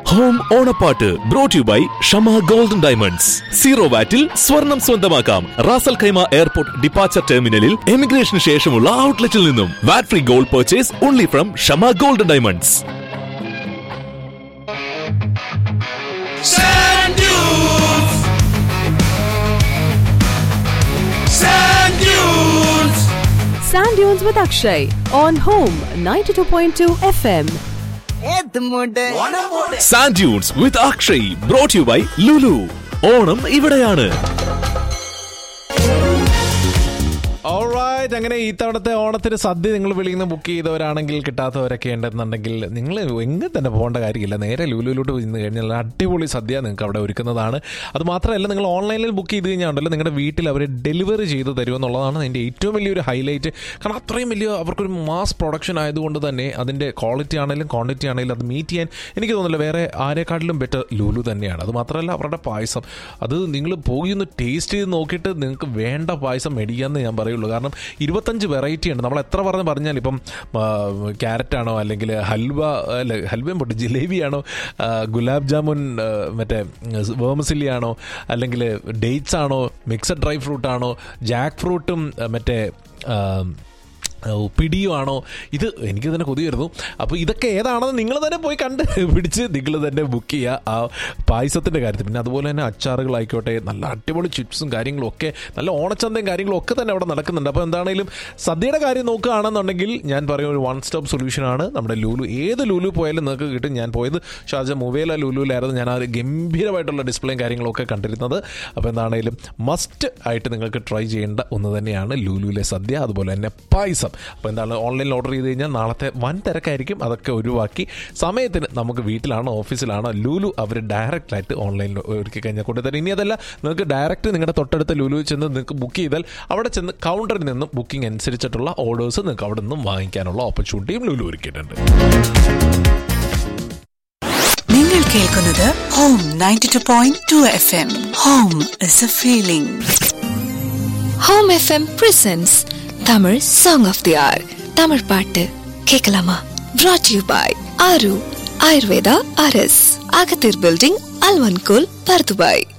Home ഓണപ്പാട്ട് brought you by Shama golden diamonds zero വാറ്റിൽ സ്വർണം സ്വന്തമാക്കാം റാസൽ ഖൈമ എയർപോർട്ട് ഡിപ്പാച്ചർ ടെർമിനലിൽ എമിഗ്രേഷന് ശേഷമുള്ള ഔട്ട്ലെറ്റിൽ നിന്നും VAT free gold purchase only from Shama golden diamonds Sand dunes. Sand dunes. Sand Dunes with Akshay on Home 92.2 FM. Sand dunes with Akshay brought you by Lulu Onam ഇവിടെയാണ് alright അങ്ങനെ ഇത്തവണത്തെ ഓണത്തിന് സദ്യ നിങ്ങൾ വിളിക്കുന്ന ബുക്ക് ചെയ്തവരാണെങ്കിൽ കിട്ടാത്തവരൊക്കെ ഉണ്ടെന്നുണ്ടെങ്കിൽ നിങ്ങൾ എങ്ങനെ തന്നെ പോകേണ്ട കാര്യമില്ല നേരെ ലുലുവിലോട്ട് ചെന്ന് കഴിഞ്ഞാൽ അടിപൊളി സദ്യ നിങ്ങൾക്ക് അവിടെ ഒരുക്കുന്നതാണ് അത് മാത്രമല്ല നിങ്ങൾ ഓൺലൈനിൽ ബുക്ക് ചെയ്ത് കഴിഞ്ഞാൽ ഉണ്ടല്ലോ നിങ്ങളുടെ വീട്ടിൽ അവർ ഡെലിവറി ചെയ്ത് തരുമെന്നുള്ളതാണ് അതിൻ്റെ ഏറ്റവും വലിയൊരു ഹൈലൈറ്റ് കാരണം അത്രയും വലിയ അവർക്കൊരു മാസ് പ്രൊഡക്ഷൻ ആയതുകൊണ്ട് തന്നെ അതിൻ്റെ ക്വാളിറ്റി ആണെങ്കിലും ക്വാണ്ടിറ്റി ആണെങ്കിലും അത് മീറ്റ് ചെയ്യാൻ എനിക്ക് തോന്നുന്നില്ല വേറെ ആരെക്കാട്ടിലും ബെറ്റർ ലുലു തന്നെയാണ് അത് മാത്രമല്ല അവരുടെ പായസം അത് നിങ്ങൾ പോയി ഒന്ന് ടേസ്റ്റ് ചെയ്ത് നോക്കിയിട്ട് നിങ്ങൾക്ക് വേണ്ട പായസം മേടിക്കാമെന്ന് ഞാൻ പറയുള്ളൂ കാരണം ഇരുപത്തഞ്ച് വെറൈറ്റി ഉണ്ട് നമ്മൾ എത്ര പറഞ്ഞ് പറഞ്ഞാൽ ഇപ്പം ക്യാരറ്റ് ആണോ അല്ലെങ്കിൽ ഹൽവ അല്ല ഹൽവയും പൊട്ടി ജിലേബിയാണോ ആ, ഗുലാബ് ജാമുൻ ആ, മറ്റേ വേമസിലി ആണോ അല്ലെങ്കിൽ ഡേറ്റ്സ് ആണോ മിക്സഡ് ഡ്രൈ ഫ്രൂട്ട് ആണോ ജാക്ക് ഫ്രൂട്ടും ആ, മറ്റേ ആ, ഓ, പിടിയോ ആണോ ഇത് എനിക്ക് തന്നെ കൊതി വരുന്നു അപ്പോൾ ഇതൊക്കെ ഏതാണെന്ന് നിങ്ങൾ തന്നെ പോയി കണ്ട് പിടിച്ച് നിങ്ങൾ തന്നെ ബുക്ക് ചെയ്യുക ആ പായസത്തിൻ്റെ കാര്യത്തിൽ പിന്നെ അതുപോലെ തന്നെ അച്ചാറുകളായിക്കോട്ടെ നല്ല അടിപൊളി ചിപ്സും കാര്യങ്ങളും ഒക്കെ നല്ല ഓണച്ചന്തയും കാര്യങ്ങളും ഒക്കെ തന്നെ അവിടെ നടക്കുന്നുണ്ട് അപ്പോൾ എന്താണെങ്കിലും സദ്യയുടെ കാര്യം നോക്കുകയാണെന്നുണ്ടെങ്കിൽ ഞാൻ പറയും ഒരു വൺ സ്റ്റോപ്പ് സൊല്യൂഷനാണ് നമ്മുടെ ലുലു ഏത് ലുലു പോയാലും നിങ്ങൾക്ക് കിട്ടും ഞാൻ പോയത് ഷാർജ മുവേല ലുലുവിലായിരുന്നു ഞാൻ ആ ഒരു ഗംഭീരമായിട്ടുള്ള ഡിസ്പ്ലേയും കാര്യങ്ങളൊക്കെ കണ്ടിരുന്നത് അപ്പോൾ എന്താണെങ്കിലും മസ്റ്റ് ആയിട്ട് നിങ്ങൾക്ക് ട്രൈ ചെയ്യേണ്ട ഒന്ന് തന്നെയാണ് ലുലുവിലെ സദ്യ അതുപോലെ തന്നെ പായസം അപ്പോൾ എന്താണ് ഓൺലൈനിൽ ഓർഡർ ചെയ്ത് കഴിഞ്ഞാൽ നാളത്തെ വൻ തിരക്കായിരിക്കും അതൊക്കെ ഒഴിവാക്കി സമയത്തിന് നമുക്ക് വീട്ടിലാണോ ഓഫീസിലാണോ ലുലു അവർ ഡയറക്റ്റ് ആയിട്ട് ഓൺലൈനിൽ ഒരുക്കി കഴിഞ്ഞാൽ കൊണ്ടുതരും ഇനി അതല്ല നിങ്ങൾക്ക് ഡയറക്റ്റ് നിങ്ങളുടെ തൊട്ടടുത്ത ലുലു ചെന്ന് നിങ്ങൾക്ക് ബുക്ക് ചെയ്താൽ അവിടെ ചെന്ന് കൗണ്ടറിൽ നിന്നും ബുക്കിംഗ് അനുസരിച്ചിട്ടുള്ള ഓർഡേഴ്സ് നിങ്ങൾക്ക് അവിടെ നിന്നും വാങ്ങിക്കാനുള്ള ഓപ്പർച്യൂണിറ്റിയും ലുലു ഒരുക്കിയിട്ടുണ്ട് നിങ്ങൾ കേൾക്കുന്നത് home ninety two point two F M home is a feeling home FM presents Tamil song of the hour Tamil பாட்டு கேட்கலாமா brought you by Aaru Ayurveda அரஸ் அகத்தீர் பில்டிங் அல்வன்கோல் பர்துபாய்